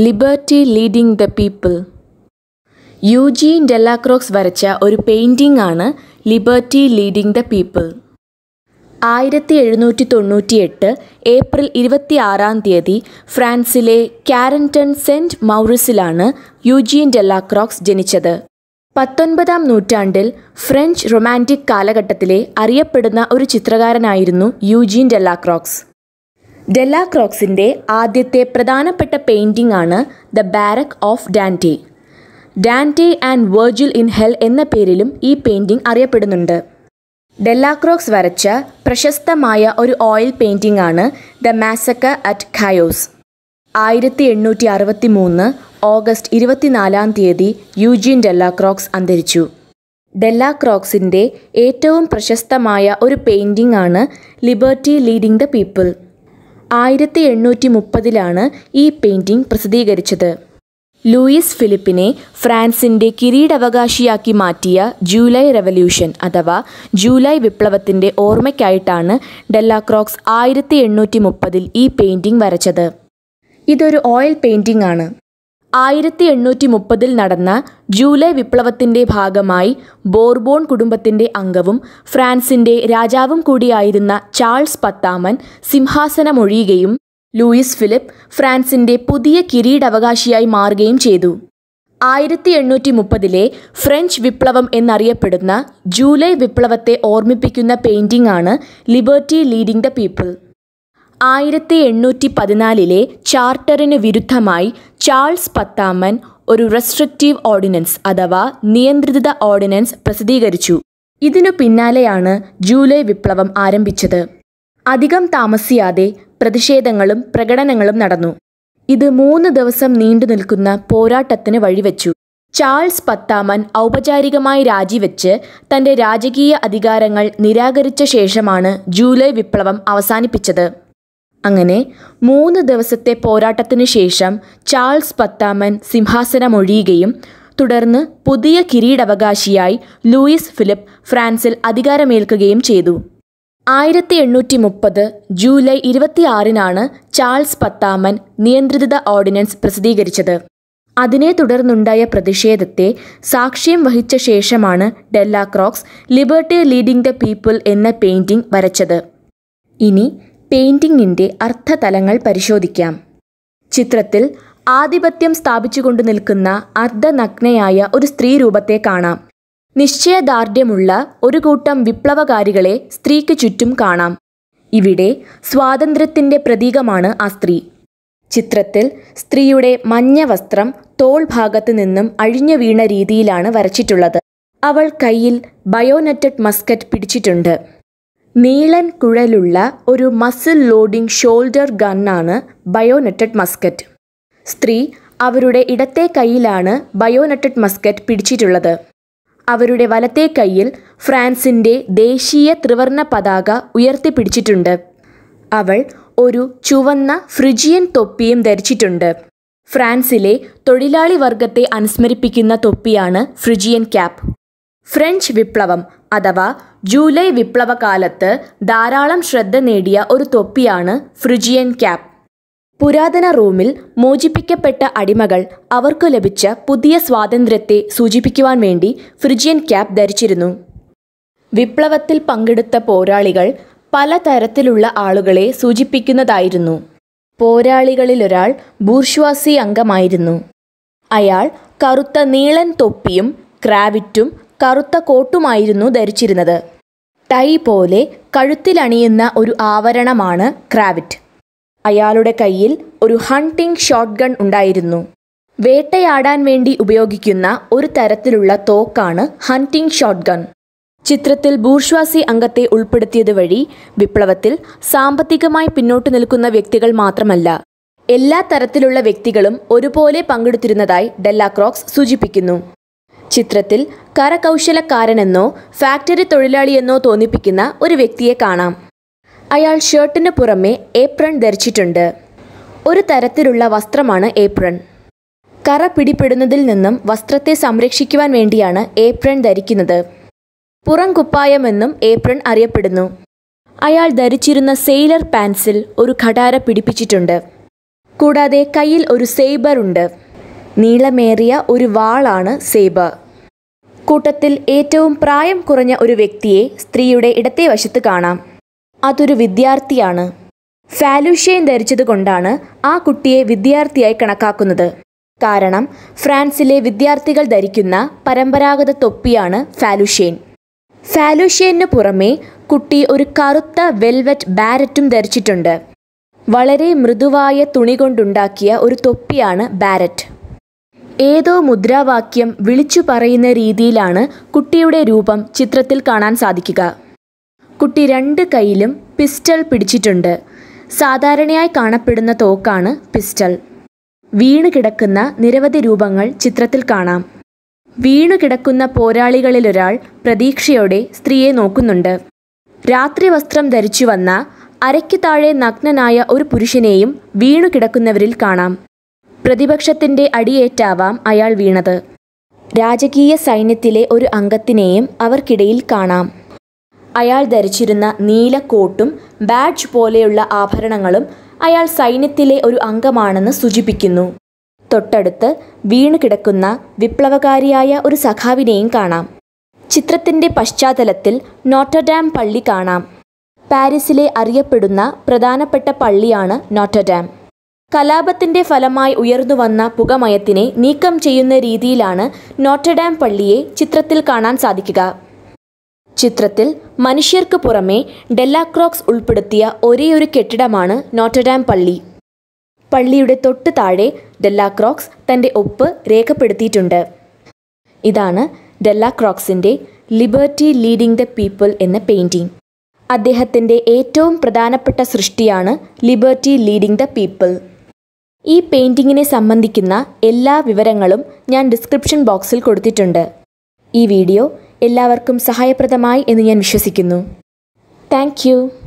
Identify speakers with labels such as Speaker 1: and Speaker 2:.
Speaker 1: liberty Leading the People Eugene Delacroix വരച്ച ഒരു painting ആണ് ലിബർട്ടി ലീഡിംഗ് ദ പീപ്പിൾ ആയിരത്തി എഴുന്നൂറ്റി തൊണ്ണൂറ്റിയെട്ട് ഏപ്രിൽ ഇരുപത്തി ആറാം തീയതി ഫ്രാൻസിലെ കാരൻടൺ സെൻറ്റ് മൗറിസിലാണ് യൂജീൻ ഡെല്ലാക്രോക്സ് ജനിച്ചത് പത്തൊൻപതാം നൂറ്റാണ്ടിൽ ഫ്രഞ്ച് റൊമാൻറ്റിക് കാലഘട്ടത്തിലെ അറിയപ്പെടുന്ന ഒരു ചിത്രകാരനായിരുന്നു യൂജീൻ ഡെല്ലാക്രോക്സ് ഡെല്ലാക്രോക്സിൻ്റെ ആദ്യത്തെ പ്രധാനപ്പെട്ട പെയിൻറ്റിംഗ് ആണ് the barque of Dante Dante and Virgil in Hell എന്ന പേരിലും ഈ പെയിൻറ്റിംഗ് അറിയപ്പെടുന്നുണ്ട് ഡെല്ലാക്രോക്സ് വരച്ച പ്രശസ്തമായ ഒരു ഓയിൽ പെയിൻറ്റിംഗ് ആണ് ദ മാസക്ക അറ്റ് ഖയോസ് ആയിരത്തി എണ്ണൂറ്റി അറുപത്തി മൂന്ന് ഓഗസ്റ്റ് ഇരുപത്തിനാലാം തീയതി യൂജീൻ ഡെല്ലാക്രോക്സ് അന്തരിച്ചു ഡെല്ലാക്രോക്സിൻ്റെ ഏറ്റവും പ്രശസ്തമായ ഒരു പെയിൻറ്റിംഗ് ആണ് ലിബർട്ടി ലീഡിംഗ് ദ പീപ്പിൾ ആയിരത്തി എണ്ണൂറ്റി മുപ്പതിലാണ് ഈ പെയിൻറ്റിംഗ് പ്രസിദ്ധീകരിച്ചത് ലൂയിസ് ഫിലിപ്പിനെ ഫ്രാൻസിൻ്റെ കിരീടാവകാശിയാക്കി മാറ്റിയ ജൂലൈ റെവല്യൂഷൻ അഥവാ ജൂലൈ വിപ്ലവത്തിൻ്റെ ഓർമ്മയ്ക്കായിട്ടാണ് ഡെല്ലാക്രോക്സ് ആയിരത്തി എണ്ണൂറ്റി മുപ്പതിൽ ഈ പെയിൻറ്റിംഗ് വരച്ചത് ഇതൊരു ഓയിൽ പെയിൻറ്റിംഗ് ആണ് ആയിരത്തി എണ്ണൂറ്റി മുപ്പതിൽ നടന്ന ജൂലൈ വിപ്ലവത്തിൻ്റെ ഭാഗമായി ബോർബോൺ കുടുംബത്തിൻ്റെ അംഗവും ഫ്രാൻസിൻ്റെ രാജാവും കൂടിയായിരുന്ന ചാൾസ് പത്താമൻ സിംഹാസനമൊഴിയുകയും ലൂയിസ് ഫിലിപ്പ് ഫ്രാൻസിൻ്റെ പുതിയ കിരീടാവകാശിയായി മാറുകയും ചെയ്തു ആയിരത്തി എണ്ണൂറ്റി മുപ്പതിലെ ഫ്രഞ്ച് വിപ്ലവം എന്നറിയപ്പെടുന്ന ജൂലൈ വിപ്ലവത്തെ ഓർമ്മിപ്പിക്കുന്ന പെയിൻറ്റിംഗ് ആണ് ലിബർട്ടി ലീഡിംഗ് ദ പീപ്പിൾ ആയിരത്തി എണ്ണൂറ്റി പതിനാലിലെ ചാർട്ടറിന് വിരുദ്ധമായി ചാൾസ് പത്താമൻ ഒരു റെസ്ട്രിക്റ്റീവ് ഓർഡിനൻസ് അഥവാ നിയന്ത്രിത ഓർഡിനൻസ് പ്രസിദ്ധീകരിച്ചു ഇതിനു പിന്നാലെയാണ് ജൂലൈ വിപ്ലവം ആരംഭിച്ചത് അധികം താമസിയാതെ പ്രതിഷേധങ്ങളും പ്രകടനങ്ങളും നടന്നു ഇത് മൂന്ന് ദിവസം നീണ്ടു നിൽക്കുന്ന പോരാട്ടത്തിന് വഴിവെച്ചു ചാൾസ് പത്താമൻ ഔപചാരികമായി രാജിവെച്ച് തന്റെ രാജകീയ അധികാരങ്ങൾ നിരാകരിച്ച ശേഷമാണ് ജൂലൈ വിപ്ലവം അവസാനിപ്പിച്ചത് അങ്ങനെ മൂന്ന് ദിവസത്തെ പോരാട്ടത്തിനു ശേഷം ചാൾസ് പത്താമൻ സിംഹാസനമൊഴിയുകയും തുടർന്ന് പുതിയ കിരീടാവകാശിയായി ലൂയിസ് ഫിലിപ്പ് ഫ്രാൻസിൽ അധികാരമേൽക്കുകയും ചെയ്തു ആയിരത്തി എണ്ണൂറ്റി മുപ്പത് ജൂലൈ ഇരുപത്തിയാറിനാണ് ചാൾസ് പത്താമൻ നിയന്ത്രിത ഓർഡിനൻസ് പ്രസിദ്ധീകരിച്ചത് അതിനെ തുടർന്നുണ്ടായ പ്രതിഷേധത്തെ സാക്ഷ്യം വഹിച്ച ശേഷമാണ് Delacroix Liberty Leading the People എന്ന പെയിൻറ്റിംഗ് വരച്ചത് ഇനി പെയിൻറ്റിങ്ങിൻ്റെ അർത്ഥതലങ്ങൾ പരിശോധിക്കാം ചിത്രത്തിൽ ആധിപത്യം സ്ഥാപിച്ചുകൊണ്ട് നിൽക്കുന്ന അർദ്ധനഗ്നയായ ഒരു സ്ത്രീ രൂപത്തെ കാണാം നിശ്ചയദാർഢ്യമുള്ള ഒരു കൂട്ടം വിപ്ലവകാരികളെ സ്ത്രീക്ക് ചുറ്റും കാണാം ഇവിടെ സ്വാതന്ത്ര്യത്തിൻ്റെ പ്രതീകമാണ് ആ സ്ത്രീ ചിത്രത്തിൽ സ്ത്രീയുടെ മഞ്ഞ വസ്ത്രം തോൾ ഭാഗത്ത് നിന്നും അഴിഞ്ഞു വീണ രീതിയിലാണ് വരച്ചിട്ടുള്ളത് അവൾ കയ്യിൽ ബയോനെറ്റഡ് മസ്കറ്റ് പിടിച്ചിട്ടുണ്ട് നീളൻ കുഴലുള്ള ഒരു മസിൽ ലോഡിംഗ് ഷോൾഡർ ഗണ്ണാണ് ബയോനെറ്റഡ് മസ്കറ്റ് സ്ത്രീ അവരുടെ ഇടത്തെ കൈയിലാണ് ബയോനെറ്റഡ് മസ്കറ്റ് പിടിച്ചിട്ടുള്ളത് അവരുടെ വലത്തെ കൈയിൽ ഫ്രാൻസിൻ്റെ ദേശീയ ത്രിവർണ പതാക ഉയർത്തിപ്പിടിച്ചിട്ടുണ്ട് അവൾ ഒരു ചുവന്ന ഫ്രിജിയൻ തൊപ്പിയും ധരിച്ചിട്ടുണ്ട് ഫ്രാൻസിലെ തൊഴിലാളി വർഗത്തെ അനുസ്മരിപ്പിക്കുന്ന തൊപ്പിയാണ് ഫ്രിജിയൻ ക്യാപ്പ് ഫ്രഞ്ച് വിപ്ലവം അഥവാ ജൂലൈ വിപ്ലവകാലത്ത് ധാരാളം ശ്രദ്ധ നേടിയ ഒരു തൊപ്പിയാണ് ഫ്രിജിയൻ ക്യാപ്പ് പുരാതന റോമിൽ മോചിപ്പിക്കപ്പെട്ട അടിമകൾ അവർക്കു ലഭിച്ച പുതിയ സ്വാതന്ത്ര്യത്തെ സൂചിപ്പിക്കുവാൻ വേണ്ടി ഫ്രിജിയൻ ക്യാപ്പ് ധരിച്ചിരുന്നു വിപ്ലവത്തിൽ പങ്കെടുത്ത പോരാളികൾ പലതരത്തിലുള്ള ആളുകളെ സൂചിപ്പിക്കുന്നതായിരുന്നു പോരാളികളിലൊരാൾ ബൂർഷ്വാസി അംഗമായിരുന്നു അയാൾ കറുത്ത നീളൻ തൊപ്പിയും ക്രാവിറ്റും കറുത്ത കോട്ടുമായിരുന്നു ധരിച്ചിരുന്നത് ടൈ പോലെ കഴുത്തിലണിയുന്ന ഒരു ആവരണമാണ് ക്രാവിറ്റ് അയാളുടെ കയ്യിൽ ഒരു ഹണ്ടിംഗ് ഷോട്ട് ഗൺ ഉണ്ടായിരുന്നു വേട്ടയാടാൻ വേണ്ടി ഉപയോഗിക്കുന്ന ഒരു തരത്തിലുള്ള തോക്കാണ് ഹണ്ടിംഗ് ഷോട്ട് ഗൺ ചിത്രത്തിൽ ബൂർഷ്വാസി അംഗത്തെ ഉൾപ്പെടുത്തിയത് വഴി വിപ്ലവത്തിൽ സാമ്പത്തികമായി പിന്നോട്ട് നിൽക്കുന്ന വ്യക്തികൾ മാത്രമല്ല എല്ലാ തരത്തിലുള്ള വ്യക്തികളും ഒരുപോലെ പങ്കെടുത്തിരുന്നതായി ഡെല്ലാക്രോക്സ് സൂചിപ്പിക്കുന്നു ചിത്രത്തിൽ കരകൗശലക്കാരനെന്നോ ഫാക്ടറി തൊഴിലാളിയെന്നോ തോന്നിപ്പിക്കുന്ന ഒരു വ്യക്തിയെ കാണാം അയാൾ ഷർട്ടിന് പുറമെ ഏപ്രൺ ധരിച്ചിട്ടുണ്ട് ഒരു തരത്തിലുള്ള വസ്ത്രമാണ് ഏപ്രൺ കറ പിടിപ്പെടുന്നതിൽ നിന്നും വസ്ത്രത്തെ സംരക്ഷിക്കുവാൻ വേണ്ടിയാണ് ഏപ്രൺ ധരിക്കുന്നത് പുറം കുപ്പായമെന്നും ഏപ്രൺ അറിയപ്പെടുന്നു അയാൾ ധരിച്ചിരുന്ന സെയിലർ പാൻസിൽ ഒരു ഖടാര പിടിപ്പിച്ചിട്ടുണ്ട് കൂടാതെ കയ്യിൽ ഒരു സേബർ ഉണ്ട് നീളമേറിയ ഒരു വാളാണ് സേബർ കൂട്ടത്തിൽ ഏറ്റവും പ്രായം കുറഞ്ഞ ഒരു വ്യക്തിയെ സ്ത്രീയുടെ ഇടത്തെ വശത്ത് കാണാം അതൊരു വിദ്യാർത്ഥിയാണ് ഫാലുഷ്യൻ ധരിച്ചതുകൊണ്ടാണ് ആ കുട്ടിയെ വിദ്യാർത്ഥിയായി കണക്കാക്കുന്നത് കാരണം ഫ്രാൻസിലെ വിദ്യാർത്ഥികൾ ധരിക്കുന്ന പരമ്പരാഗത തൊപ്പിയാണ് ഫാലുഷ്യൻ ഫാലുഷ്യനു പുറമെ കുട്ടി ഒരു കറുത്ത വെൽവെറ്റ് ബാരറ്റും ധരിച്ചിട്ടുണ്ട് വളരെ മൃദുവായ തുണി കൊണ്ടുണ്ടാക്കിയ ഒരു തൊപ്പിയാണ് ബാരറ്റ് ഏതോ മുദ്രാവാക്യം വിളിച്ചു പറയുന്ന രീതിയിലാണ് കുട്ടിയുടെ രൂപം ചിത്രത്തിൽ കാണാൻ സാധിക്കുക കുട്ടി രണ്ട് കൈയിലും പിസ്റ്റൾ പിടിച്ചിട്ടുണ്ട് സാധാരണയായി കാണപ്പെടുന്ന തോക്കാണ് പിസ്റ്റൾ വീണു കിടക്കുന്ന നിരവധി രൂപങ്ങൾ ചിത്രത്തിൽ കാണാം വീണു കിടക്കുന്ന പോരാളികളിലൊരാൾ പ്രതീക്ഷയോടെ സ്ത്രീയെ നോക്കുന്നുണ്ട് രാത്രി വസ്ത്രം ധരിച്ചു വന്ന അരയ്ക്ക് താഴെ നഗ്നനായ ഒരു പുരുഷനെയും വീണു കിടക്കുന്നവരിൽ കാണാം പ്രതിപക്ഷത്തിന്റെ അടിയേറ്റാവാം അയാൾ വീണത് രാജകീയ സൈന്യത്തിലെ ഒരു അംഗത്തിനെയും അവർക്കിടയിൽ കാണാം അയാൾ ധരിച്ചിരുന്ന നീല കോട്ടും ബാഡ്ജ് പോലെയുള്ള ആഭരണങ്ങളും അയാൾ സൈന്യത്തിലെ ഒരു അംഗമാണെന്ന് സൂചിപ്പിക്കുന്നു തൊട്ടടുത്ത് വീണു കിടക്കുന്ന വിപ്ലവകാരിയായ ഒരു സഖാവിനെയും കാണാം ചിത്രത്തിന്റെ പശ്ചാത്തലത്തിൽ നോട്ടർഡാം പള്ളി കാണാം പാരീസിലെ അറിയപ്പെടുന്ന പ്രധാനപ്പെട്ട പള്ളിയാണ് നോട്ടർഡാം കലാപത്തിന്റെ ഫലമായി ഉയർന്നു വന്ന പുകമയത്തിനെ നീക്കം ചെയ്യുന്ന രീതിയിലാണ് നോട്ടർഡാം പള്ളിയെ ചിത്രത്തിൽ കാണാൻ സാധിക്കുക ചിത്രത്തിൽ മനുഷ്യർക്ക് പുറമെ ഡെല്ലാക്രോക്സ് ഉൾപ്പെടുത്തിയ ഒരേയൊരു കെട്ടിടമാണ് നോട്ടർഡാം പള്ളി പള്ളിയുടെ തൊട്ട് താഴെ ഡെല്ലാക്രോക്സ് തൻ്റെ ഒപ്പ് രേഖപ്പെടുത്തിയിട്ടുണ്ട് ഇതാണ് ഡെല്ലാക്രോക്സിൻ്റെ ലിബർട്ടി ലീഡിംഗ് ദ പീപ്പിൾ എന്ന പെയിൻറ്റിംഗ് അദ്ദേഹത്തിൻ്റെ ഏറ്റവും പ്രധാനപ്പെട്ട സൃഷ്ടിയാണ് ലിബർട്ടി ലീഡിംഗ് ദ പീപ്പിൾ ഈ പെയിൻറ്റിങ്ങിനെ സംബന്ധിക്കുന്ന എല്ലാ വിവരങ്ങളും ഞാൻ ഡിസ്ക്രിപ്ഷൻ ബോക്സിൽ കൊടുത്തിട്ടുണ്ട് ഈ വീഡിയോ എല്ലാവർക്കും സഹായപ്രദമായി എന്ന് ഞാൻ വിശ്വസിക്കുന്നു താങ്ക്